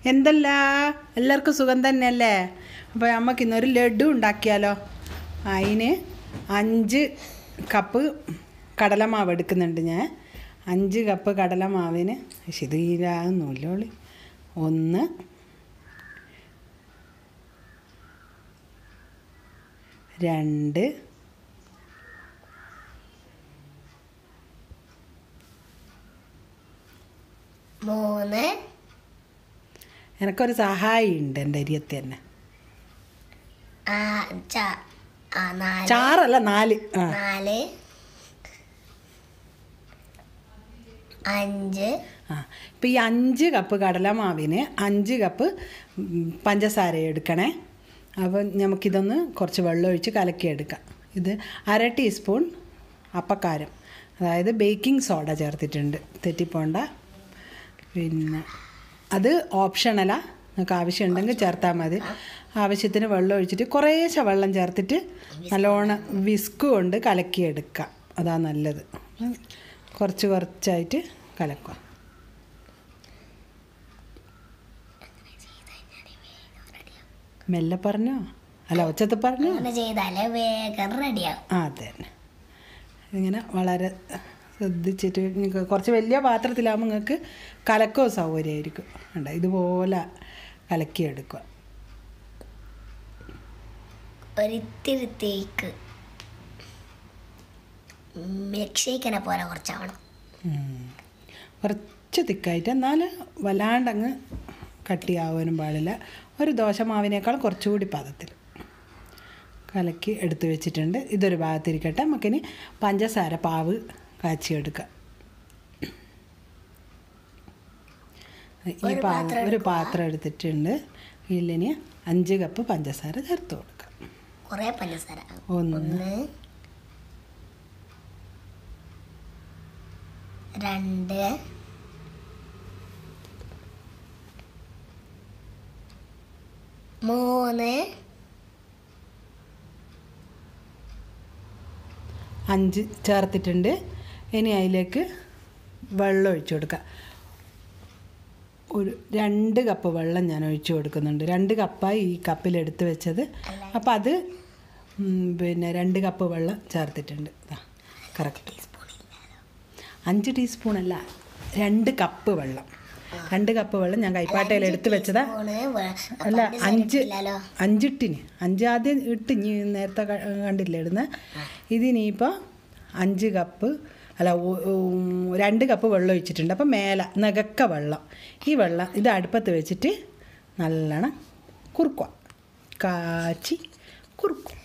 എന്തല്ല എല്ലാവർക്കും സുഖം തന്നെയല്ലേ അപ്പോൾ നമുക്ക് ഇന്നൊരു ലഡു ഉണ്ടാക്കിയാലോ അതിന് അഞ്ച് കപ്പ് കടലമാവ് എടുക്കുന്നുണ്ട് ഞാൻ അഞ്ച് കപ്പ് കടലമാവിന് പക്ഷെ ഇത് ഈരാകുന്നില്ലോളി ഒന്ന് രണ്ട് മൂന്ന് എനക്കൊരു സഹായി ഉണ്ട് എൻ്റെ അരിയത്ത് തന്നെ ആ ച- ആ, നാല് ചാറല്ല നാല് ആ നാല് അഞ്ച് ആ ഇപ്പം ഈ അഞ്ച് കപ്പ് കടലമാവിന് അഞ്ച് കപ്പ് ഉം, പഞ്ചസാര എടുക്കണേ അപ്പം നമുക്കിതൊന്ന് കുറച്ച് വെള്ളം ഒഴിച്ച് കലക്കിയെടുക്കാം ഇത് അര ടീസ്പൂൺ അപ്പക്കാരം അതായത് ബേക്കിംഗ് സോഡ ചേർത്തിട്ടുണ്ട് തെറ്റിപ്പോണ്ട പിന്നെ അത് ഓപ്ഷണലാ നിങ്ങൾക്ക് ആവശ്യമുണ്ടെങ്കിൽ ചേർത്താൽ മതി ആവശ്യത്തിന് വെള്ളം ഒഴിച്ചിട്ട് കുറേശ്ശെ വെള്ളം ചേർത്തിട്ട് നല്ലോണം വിസ്ക് കൊണ്ട് കലക്കിയെടുക്കാം അതാ നല്ലത് കുറച്ച് കുറച്ചായിട്ട് കലക്കുക മെല്ലെ പറഞ്ഞോ അല്ല ഒച്ചത്ത് പറഞ്ഞോ അങ്ങനെ ചെയ്താലേ വേഗം റെഡിയാവും ആ അതെ തന്നെ ഇങ്ങനെ വളരെ ശ്രദ്ധിച്ചിട്ട് നിങ്ങൾക്ക് കുറച്ച് വലിയ പാത്രത്തിലാകുമ്പോൾ നിങ്ങൾക്ക് കലക്കോ സൗകര്യമായിരിക്കും ഉണ്ട് ഇതുപോലെ കലക്കിയെടുക്കുക ഒരിത്തിരി തേക്ക് മിൽക്ക് ഷേക്കിനെ പോലെ കുറച്ചാവണം ഉം. കുറച്ച് തിക്കായിട്ട് എന്നാൽ വല്ലാണ്ടങ്ങ് കട്ടിയാവാനും പാടില്ല ഒരു ദോശമാവിനേക്കാൾ കുറച്ചുകൂടി പദത്തിൽ കലക്കി എടുത്ത് വെച്ചിട്ടുണ്ട് ഇതൊരു ഭാഗത്തിരിക്കട്ടെ നമുക്കിനി പഞ്ചസാര പാവ് കാച്ചിയെടുക്കാം ഈ ഒരു പാ പാത്രം ഒരു പാത്രം എടുത്തിട്ടുണ്ട് ഇതിലിനി അഞ്ച് കപ്പ് പഞ്ചസാര ചേർത്ത് കൊടുക്കാം കുറേ പഞ്ചസാര ഒന്ന് ഒന്ന് രണ്ട് മൂന്ന് അഞ്ച് ചേർത്തിട്ടുണ്ട് ഇനി അതിലേക്ക് വെള്ളം ഒഴിച്ചു കൊടുക്കുക ഒരു രണ്ട് കപ്പ് വെള്ളം ഞാൻ ഒഴിച്ചു കൊടുക്കുന്നുണ്ട് രണ്ട് കപ്പായി ഈ കപ്പിൽ എടുത്ത് വെച്ചത് അപ്പം അത് ഉം, പിന്നെ രണ്ട് കപ്പ് വെള്ളം ചേർത്തിട്ടുണ്ട് കറക്റ്റ് അഞ്ച് ടീസ്പൂൺ അല്ല രണ്ട് കപ്പ് വെള്ളം രണ്ട് കപ്പ് വെള്ളം ഞാൻ കൈപ്പാട്ടയിൽ എടുത്ത് വെച്ചതാ സ്പൂണ് വെ- അല്ല പഞ്ചസാര അഞ്ച് ഇട്ടില്ലല്ലോ. അഞ്ചിട്ടിന് അഞ്ച് ആദ്യം ഇട്ട് ഇനി നേരത്തെ ക- കണ്ടില്ലേ ഇടുന്ന ഇതിനിപ്പോൾ അഞ്ച് കപ്പ് അല്ല ഒ- ഉം, രണ്ട് കപ്പ് വെള്ളം ഒഴിച്ചിട്ടുണ്ട് അപ്പം മേലെ നകക്ക വെള്ളം ഈ വെള്ളം ഇത് അടുപ്പത്ത് വെച്ചിട്ട് നല്ലോണം കുറുക്കുക കാച്ചി കുറുക്കും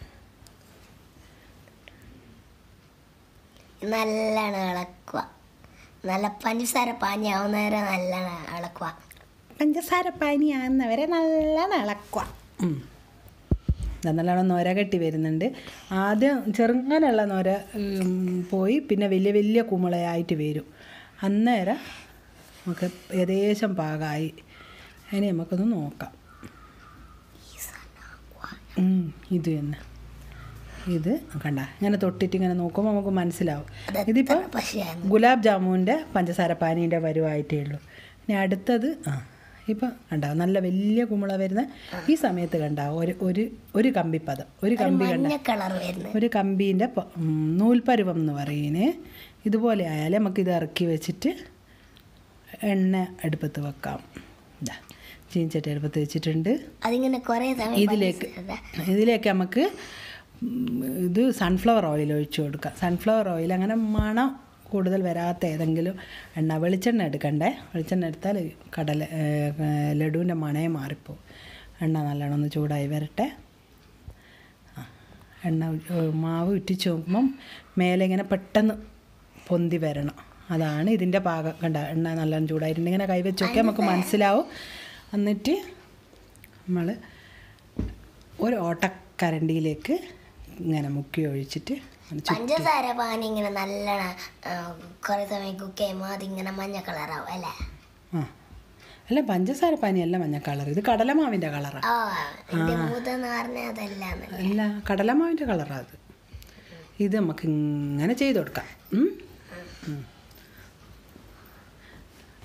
നല്ലോണം ഇളക്കുക നല്ല പഞ്ചസാര പാഞ്ഞാവുന്നവരെ നല്ലോണം ഇളക്കുക പഞ്ചസാര പാനിയാകുന്നവരെ നല്ലോണം ഇളക്കുക ഉം. ദാ നല്ലോണം നൊര കെട്ടി വരുന്നുണ്ട് ആദ്യം ചെറുങ്ങനെയുള്ള നൊര ഉം, പോയി പിന്നെ വലിയ വലിയ കുമിളയായിട്ട് വരും അന്നേരം നമുക്ക് ഏകദേശം പാകമായി ഇനി നമുക്കൊന്ന് നോക്കാം ഉം, ഇത് തന്നെ ഇത് കണ്ട ഇങ്ങനെ തൊട്ടിട്ട് ഇങ്ങനെ നോക്കുമ്പോൾ നമുക്ക് മനസ്സിലാവും ഇതിപ്പോൾ പക്ഷേ ഗുലാബ് ജാമുൻ്റെ പഞ്ചസാര പാനീൻ്റെ വരുവായിട്ടേ ഉള്ളൂ ഇനി അടുത്തത് ആ ഇപ്പം കണ്ടാവും നല്ല വലിയ കുമിള വരുന്ന ഈ സമയത്ത് കണ്ടാവും ഒരു ഒരു ഒരു കമ്പിപ്പദം ഒരു കമ്പി കണ്ട മഞ്ഞ കളർ വരുന്നത് ഒരു കമ്പീൻ്റെ പ- ഉം, നൂൽപ്പരുവം എന്ന് പറയുന്നേ ഇതുപോലെ ആയാലും നമുക്കിത് ഇറക്കി വെച്ചിട്ട് എണ്ണ അടുപ്പത്ത് വെക്കാം ഇതാ ചീഞ്ചട്ടി അടുപ്പത്ത് വെച്ചിട്ടുണ്ട് അതിങ്ങനെ കുറേ സമയം ഇതിലേക്ക് പഞ്ചസാര- ഇതിലേക്ക് നമുക്ക് ഉം, ഇത് സൺഫ്ലവർ ഓയിൽ ഒഴിച്ചു കൊടുക്കാം സൺഫ്ലവർ ഓയിൽ അങ്ങനെ മണം കൂടുതൽ വരാത്ത ഏതെങ്കിലും എണ്ണ വെളിച്ചെണ്ണ എടുക്കണ്ടേ വെളിച്ചെണ്ണ എടുത്താൽ കടല ലഡുവിൻ്റെ മണേ മാറിപ്പോവും എണ്ണ നല്ലോണം ഒന്ന് ചൂടായി വരട്ടെ ആ, എണ്ണ ഉ- ഏ, മാവ് ഇറ്റിച്ച് നോക്കുമ്പം മേലെ ഇങ്ങനെ പെട്ടെന്ന് പൊന്തി വരണം അതാണ് ഇതിൻ്റെ പാകം കണ്ട എണ്ണ നല്ലോണം ചൂടായിട്ടുണ്ട് ഇങ്ങനെ കൈവച്ച് നോക്കിയാൽ നമുക്ക് മനസ്സിലാവും എന്നിട്ട് നമ്മൾ ഒരു ഓട്ടക്കരണ്ടിയിലേക്ക് ഇങ്ങനെ മുക്കി ഒഴിച്ചിട്ട് ഒന്ന് ചു- പഞ്ചസാര പാനി ഇങ്ങനെ നല്ലോണം ആ, കുറേ സമയം കുക്ക് ചെയ്യുമ്പോൾ അതിങ്ങനെ മഞ്ഞ കളറാവും അല്ലേ ആ അല്ല പഞ്ചസാര പാനിയല്ല മഞ്ഞ കളർ ഇത് കടലമാവിൻ്റെ കളറാണ് ആ എൻ്റെ മൂത്തെന്ന് പറഞ്ഞാൽ അതല്ല അല്ല കടലമാവിൻ്റെ കളറാണ് അത് ഇത് നമുക്ക് ഇങ്ങനെ ചെയ്ത് കൊടുക്കാം ഉം? ഉം.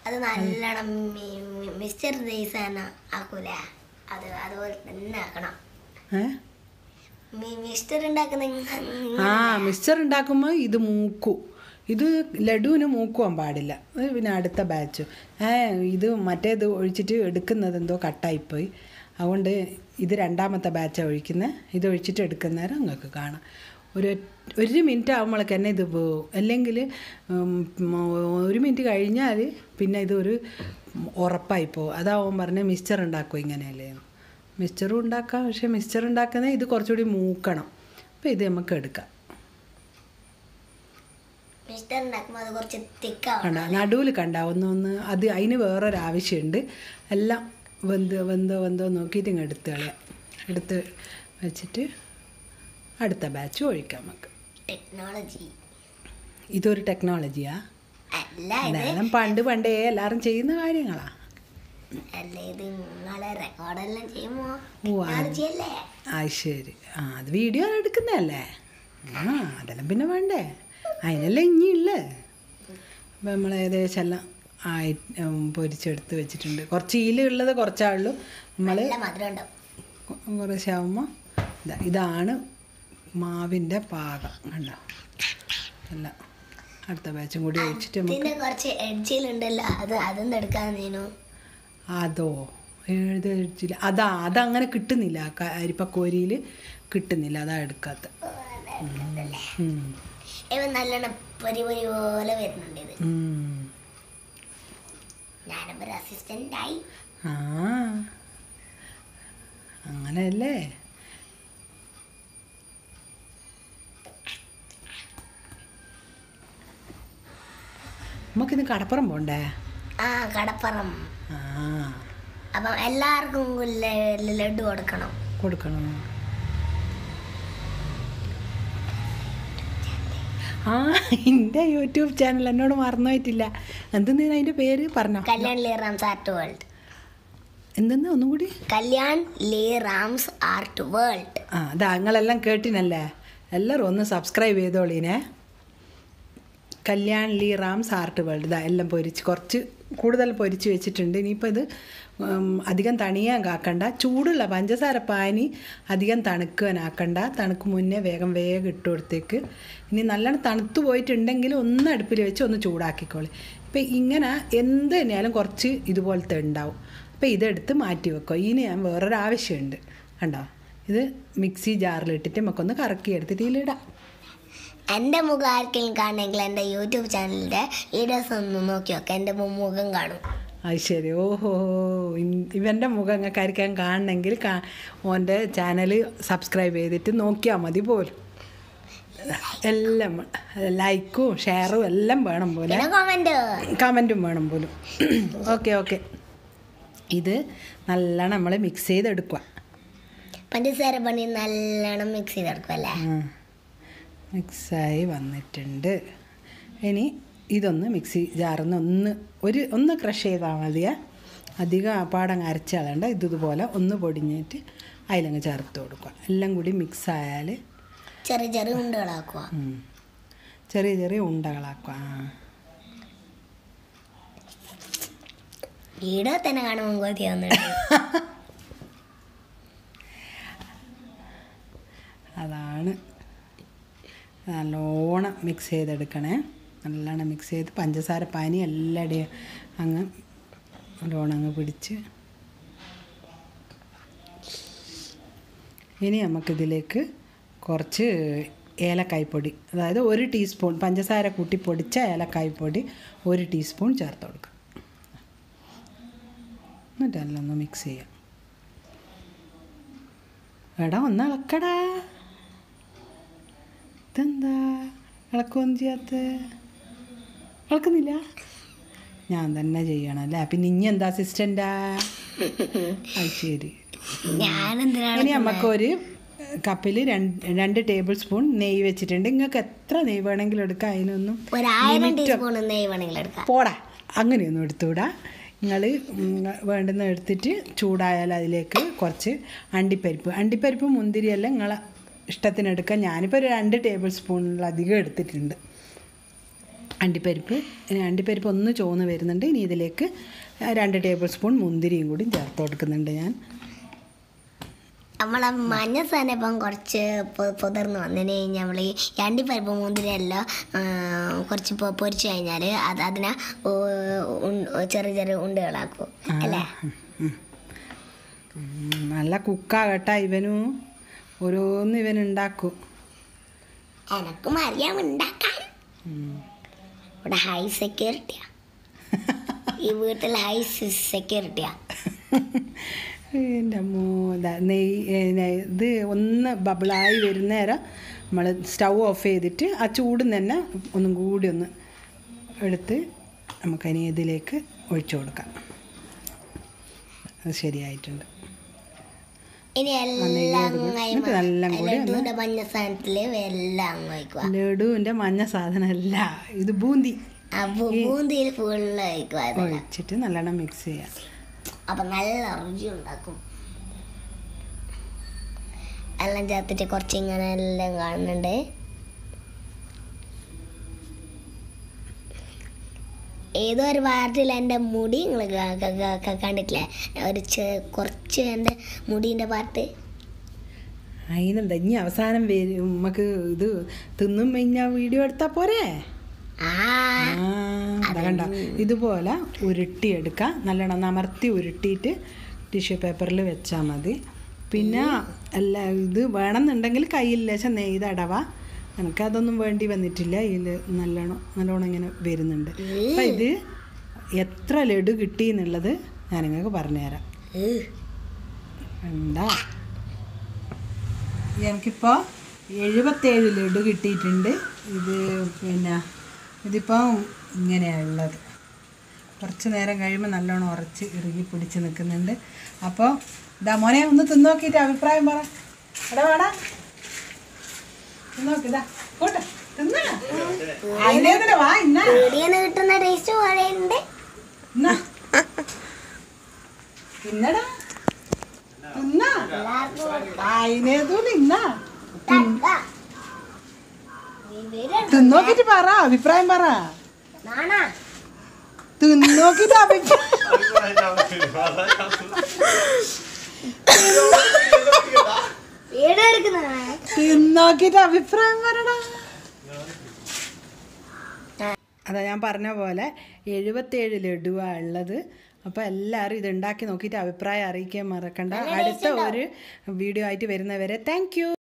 അത് നല്ലോണം മി- മി- മിസ്റ്റർ ദേസാന ആക്കൂലേ അത് അതുപോലെ തന്നെ ആക്കണം ഏ മി- മിസ്റ്റർ ഉണ്ടാക്കുന്ന ഇങ്ങ- ആ മിക്സർ ഉണ്ടാക്കുമ്പോൾ ഇത് മൂക്കും ഇത് ലഡുവിന് മൂക്കുവാൻ പാടില്ല അത് പിന്നെ അടുത്ത ബാച്ച് ഏ ഇത് മറ്റേത് ഒഴിച്ചിട്ട് എടുക്കുന്നത് എന്തോ കട്ടായിപ്പോയി അതുകൊണ്ട് ഇത് രണ്ടാമത്തെ ബാച്ചാണ് ഒഴിക്കുന്നത് ഇത് ഒഴിച്ചിട്ട് എടുക്കുന്നേരം നിങ്ങൾക്ക് കാണാം ഒരു ഒരു മിനിറ്റ് ആകുമ്പോഴേക്ക് തന്നെ ഇത് പോവും അല്ലെങ്കിൽ ഉം, ഒരു മിനിറ്റ് കഴിഞ്ഞാൽ പിന്നെ ഇതൊരു ഉറപ്പായി പോകും അതാവും പറഞ്ഞ് മിക്സ്ചർ ഉണ്ടാക്കും ഇങ്ങനെയല്ലേ മിക്സ്ചറും ഉണ്ടാക്കാം പക്ഷേ മിക്സ്ചർ ഉണ്ടാക്കുന്നത് ഇത് കുറച്ചുകൂടി മൂക്കണം അപ്പോൾ ഇത് നമുക്ക് എടുക്കാം മിസ്റ്റർ ഉണ്ടാക്കുമ്പോൾ അത് കുറച്ച് തിക്കാവും കണ്ട നടുവിൽ കണ്ട ഒന്ന് ഒന്ന് അത് അതിന് വേറൊരു ആവശ്യമുണ്ട് എല്ലാം വെന്ത് വെന്തോ വെന്തോ നോക്കിയിട്ട് ഇങ്ങ് എടുത്ത് കളയാം എടുത്ത് വെച്ചിട്ട് അടുത്ത ബാച്ച് ഒഴിക്കാം നമുക്ക് ടെക്നോളജി ഇതൊരു ടെക്നോളജിയാ അല്ല ഇത് നേരം പണ്ട് പണ്ടേ എല്ലാവരും ചെയ്യുന്ന കാര്യങ്ങളാ അല്ല ഇത് നിങ്ങളെ റെക്കോർഡെല്ലാം ചെയ്യുമോ ഓ, ആ. ടെക്നോളജി അല്ലേ ആ ശരി ആ അത് വീഡിയോ എടുക്കുന്നതല്ലേ ആ അതെല്ലാം പിന്നെ വേണ്ടേ അതിനെല്ലാം ഇനിയുള്ളേ അപ്പം നമ്മൾ ഏകദേശം എല്ലാം ആയി ഉം, പൊരിച്ചെടുത്ത് വെച്ചിട്ടുണ്ട് കുറച്ച് ഈലുള്ളത് കുറച്ചാളുള്ളൂ നമ്മൾ നല്ല മധുരം ഉണ്ടാവും കുറച്ചാകുമ്പോൾ ഇതാ ഇതാണ് മാവിൻ്റെ പാകം കണ്ടോ അല്ല അടുത്ത ബാച്ചും കൂടി ഒഴിച്ചിട്ട് നമുക്ക് ഇതിന്റെ കുറച്ച് എഡ്ജിലുണ്ടല്ലോ അത് അതൊന്നും എടുക്കാൻ നീനു അതോ എഴുതില്ല അതാ അതങ്ങനെ കിട്ടുന്നില്ല ക- അരിപ്പക്കോരിയിൽ കിട്ടുന്നില്ല അതാ എടുക്കാത്ത ഉം. ഇവ നല്ലോണം പൊരി പൊരി പോലെ വരുന്നുണ്ട് ഇത് ഉം. ഞാനിപ്പോ ഒരു അസിസ്റ്റന്റ് ആയി ആ അങ്ങനെയല്ലേ നമുക്കിന്ന് കടപ്പുറം പോണ്ടേ ആ കടപ്പുറം ആ അപ്പം എല്ലാവർക്കും ല- ലഡു കൊടുക്കണം കൊടുക്കണം ആ എൻ്റെ യൂട്യൂബ് ചാനൽ എന്നോട് മറന്നു പോയിട്ടില്ല എന്തെന്ന് അതിൻ്റെ പേര് പറഞ്ഞോ Kalyan Lee Rams art world എന്തെന്ന് ഒന്നും കൂടി Kalyan Lee Rams art world ആ അതാ നിങ്ങളെല്ലാം കേട്ടിനല്ലേ എല്ലാവരും ഒന്ന് സബ്സ്ക്രൈബ് ചെയ്തോളീനെ Kalyan Lee Rams art world ഇതാ എല്ലാം പൊരിച്ച് കുറച്ച് കൂടുതൽ പൊരിച്ച് വെച്ചിട്ടുണ്ട് ഇനിയിപ്പോൾ ഇത് ഉം, അധികം തണിയാൻ കാക്കണ്ട ചൂടുള്ള പഞ്ചസാര പാനി അധികം തണുക്കുവാനാക്കണ്ട തണുക്ക് മുന്നേ വേഗം വേഗം ഇട്ട് കൊടുത്തേക്ക് ഇനി നല്ലോണം തണുത്ത് പോയിട്ടുണ്ടെങ്കിൽ ഒന്ന് അടുപ്പിൽ വെച്ച് ഒന്ന് ചൂടാക്കിക്കോളി ഇപ്പം ഇങ്ങനെ എന്ത് തന്നെയാലും കുറച്ച് ഇതുപോലത്തെ ഉണ്ടാവും അപ്പോൾ ഇതെടുത്ത് മാറ്റി വെക്കുക ഇനി ഞാൻ വേറൊരു ആവശ്യമുണ്ട് കണ്ടോ ഇത് മിക്സി ജാറിലിട്ടിട്ട് നമുക്കൊന്ന് കറക്കി എടുത്തിട്ട് ഇതിലിടാം എൻ്റെ മുഖം ആർക്കെങ്കിലും കാണണമെങ്കിൽ എൻ്റെ യൂട്യൂബ് ചാനലിൻ്റെ വീഡിയോസ് ഒന്ന് നോക്കി നോക്കാം എൻ്റെ മുഖം കാണും അത് ശരി ഓഹോ ഇൻ- ഇവൻ്റെ മുഖം അങ്ങക്കാരിക്കാൻ കാണണമെങ്കിൽ കാ ഓൻ്റെ ചാനൽ സബ്സ്ക്രൈബ് ചെയ്തിട്ട് നോക്കിയാൽ മതി പോലും എല്ലാം ലൈക്കും ഷെയറും എല്ലാം വേണം പോലെ പിന്നെ കമൻറ്റ് കമൻറ്റും വേണം പോലും ഓക്കെ ഓക്കെ ഇത് നല്ലോണം നമ്മൾ മിക്സ് ചെയ്തെടുക്കുക പഞ്ചസാര പണി നല്ലോണം മിക്സ് ചെയ്തെടുക്കും അല്ലേ മിക്സായി വന്നിട്ടുണ്ട് ഇനി ഇതൊന്ന് മിക്സി ജാറിന്ന് ഒന്ന് ഒരു ഒന്ന് ക്രഷ് ചെയ്താൽ മതിയേ അധികം അപ്പാടങ്ങ് അരച്ച് കളയണ്ട ഇത് ഇതുപോലെ ഒന്ന് പൊടിഞ്ഞിട്ട് അതിലങ്ങ് ചേർത്ത് കൊടുക്കുക എല്ലാം കൂടി മിക്സ് ആയാൽ ചെറിയ ചെറിയ ഉണ്ടകളാക്കുക ചെറിയ ചെറിയ ഉണ്ടകളാക്കുക ആ വീഡിയോ തന്നെ കാണുമ്പോൾ കൊതി വന്നിട്ട് അതാണ് നല്ലോണം മിക്സ് ചെയ്തെടുക്കണേ നല്ലോണം മിക്സ് ചെയ്ത് പഞ്ചസാര പാനി എല്ലായിടെയും അങ്ങ് നല്ലോണം അങ്ങ് പിടിച്ച് ഇനി നമുക്കിതിലേക്ക് കുറച്ച് ഏലക്കായ്പ്പൊടി അതായത് ഒരു ടീസ്പൂൺ പഞ്ചസാര കൂട്ടി പൊടിച്ച ഏലക്കായ്പ്പൊടി ഒരു ടീസ്പൂൺ ചേർത്ത് കൊടുക്കുക എന്നിട്ട് എല്ലാം ഒന്ന് മിക്സ് ചെയ്യാം എടാ ഒന്ന് ഇളക്കടാ ഇതെന്താ ഇളക്കൊന്നും ചെയ്യാത്ത ഇളക്കുന്നില്ല ഞാൻ തന്നെ ചെയ്യണം അല്ലേ പിന്നെ ഇനി എന്താ അസിസ്റ്റൻ്റാ അത് ശരി ഞാനെന്തിനാണ് ഇനി നമുക്കൊരു കപ്പിൽ രണ്ട് രണ്ട് ടേബിൾ സ്പൂൺ നെയ്യ് വെച്ചിട്ടുണ്ട് നിങ്ങൾക്ക് എത്ര നെയ്യ് വേണമെങ്കിലും എടുക്കാം അതിനൊന്നും ഒരായിരം limit ടീസ്പൂൺ നെയ്യ് വേണമെങ്കിൽ എടുക്കാം പോടാ അങ്ങനെയൊന്നും എടുത്തുകൂടാ നിങ്ങൾ വേണ്ടുന്ന എടുത്തിട്ട് ചൂടായാൽ അതിലേക്ക് കുറച്ച് അണ്ടിപ്പരിപ്പ് അണ്ടിപ്പരിപ്പ് മുന്തിരിയെല്ലാം നിങ്ങളെ ഇഷ്ടത്തിന് എടുക്കാം ഞാനിപ്പോൾ ഒരു രണ്ട് ടേബിൾ സ്പൂണിലധികം എടുത്തിട്ടുണ്ട് അണ്ടിപ്പരിപ്പ് ഇനി അണ്ടിപ്പരിപ്പ് ഒന്ന് ചോന്ന് വരുന്നുണ്ട് ഇനി ഇതിലേക്ക് രണ്ട് ടേബിൾ സ്പൂൺ മുന്തിരിയും കൂടി ചേർത്ത് കൊടുക്കുന്നുണ്ട് ഞാൻ നമ്മളെ മഞ്ഞ സാധനം ഇപ്പം കുറച്ച് പൊ- പുതിർന്ന് വന്നതിന് കഴിഞ്ഞാൽ നമ്മൾ ഈ അണ്ടിപ്പരിപ്പ് മുന്തിരിയെല്ലാം ആ, കുറച്ച് പൊ- പൊരിച്ച് കഴിഞ്ഞാൽ അത് അതിനെ ഉ- ഉൺ- ചെറിയ ചെറിയ ഉണ്ടകളാക്കും അല്ലേ ഉം. ഉം, നല്ല കുക്കാകട്ടാ ഇവനും ഓരോന്ന് ഇവൻ ഉണ്ടാക്കും എനക്കും അറിയാം ഉണ്ടാക്കാൻ ഇവിടെ ഹൈ സെക്യൂരിറ്റിയാ ഈ വീട്ടിൽ ഹൈ സെക്യൂരിറ്റിയാ എൻ്റെ അമ്മോ ദാ നെയ്യ് ഏ, നെ- ഇത് ഒന്ന് ബബിളായി വരുന്നേരം നമ്മൾ സ്റ്റൗ ഓഫ് ചെയ്തിട്ട് ആ ചൂടും തന്നെ ഒന്നും കൂടി ഒന്ന് എടുത്ത് നമുക്കതിന് ഇതിലേക്ക് ഒഴിച്ചു കൊടുക്കാം അത് ശരിയായിട്ടുണ്ട് ഇനി നെയ്യ് എല്ലാം അത് കൂടി- അങ്ങ് എന്നിട്ട് എല്ലാം കൂടി ഒന്ന് ലഡുവിന്റെ മഞ്ഞ സാധനത്തിൽ എല്ലാം അങ്ങ് വയ്ക്കുക ലഡുവിൻ്റെ മഞ്ഞ സാധനമല്ല ഇത് ബൂന്തി അപ്പൊ ബൂന്തിയിൽ ഫുള്ള് വയ്ക്കുക അതിൽ ഒഴിച്ചിട്ട് നല്ലോണം മിക്സ് ചെയ്യാം അപ്പൊ നല്ല രുചി ഉണ്ടാക്കും എല്ലാം ചേർത്തിട്ട് കുറച്ച് ഇങ്ങനെ എല്ലാം കാണുന്നുണ്ട് ഏതോ ഒരു വാർത്തയിൽ എൻ്റെ മുടി നിങ്ങൾ കണ്ടിട്ടില്ലേ ഒരു ചെ- കുറച്ച് എൻ്റെ മുടീൻ്റെ പാർട്ട് അതിനെന്താ ഇനി അവസാനം വരും നമുക്ക് ഇത് തിന്നും കഴിഞ്ഞാൽ വീഡിയോ എടുത്താൽ പോരെ ആ ആ, ദാ കണ്ട ഇതുപോലെ ഉരുട്ടിയെടുക്കാം നല്ലോണം നമർത്തി ഉരുട്ടിയിട്ട് ടിഷ്യൂ പേപ്പറിൽ വെച്ചാൽ മതി പിന്നെ അല്ല ഇത് വേണമെന്നുണ്ടെങ്കിൽ കയ്യിൽ ലേശം നെയ്തടവ എനിക്കതൊന്നും വേണ്ടി വന്നിട്ടില്ല ഇതിൽ നല്ലോണം നല്ലോണം ഇങ്ങനെ വരുന്നുണ്ട് അപ്പം ഇത് എത്ര ലഡു കിട്ടി എന്നുള്ളത് ഞാൻ നിങ്ങൾക്ക് പറഞ്ഞുതരാം ഏഹ്. എന്താ എനിക്കിപ്പോൾ എഴുപത്തേഴ് ലഡു കിട്ടിയിട്ടുണ്ട് ഇത് പിന്നെ ഇതിപ്പം ഇങ്ങനെയാണുള്ളത് കുറച്ച് നേരം കഴിയുമ്പോൾ നല്ലോണം ഉറച്ച് ഇറുകി പിടിച്ച് നിൽക്കുന്നുണ്ട് അപ്പോൾ ഇതാ മോനെ ഒന്ന് തിന്നോക്കിയിട്ട് അഭിപ്രായം പറ എടാ വാടാ തിന്നോക്ക് ഇതാ പോട്ടെ തിന്നാ അതിനേതിനെ വാ ഇന്നാ പീടികന്ന് കിട്ടുന്ന ടേസ്റ്റ് പോലെ ഉണ്ട് ഇന്നാ തിന്നടാ തിന്നാ അതിനേതൂല ഇന്നാ തിന്നോക്കിട്ട് പറ അഭിപ്രായം പറ നാണാ തിന്നോക്കിട്ട് അഭിപ്രായം വീഡിയോ എടുക്കുന്നതാ തിന്നോക്കിട്ട് അഭിപ്രായം പറടാ അതാ ഞാൻ പറഞ്ഞ പോലെ എഴുപത്തേഴ് ലഡുവാണ് ഉള്ളത് അപ്പോൾ എല്ലാവരും ഇത് ഉണ്ടാക്കി നോക്കിയിട്ട് അഭിപ്രായം അറിയിക്കാൻ മറക്കണ്ട അടുത്ത ഒരു വീഡിയോ ആയിട്ട് വരുന്നവരെ താങ്ക്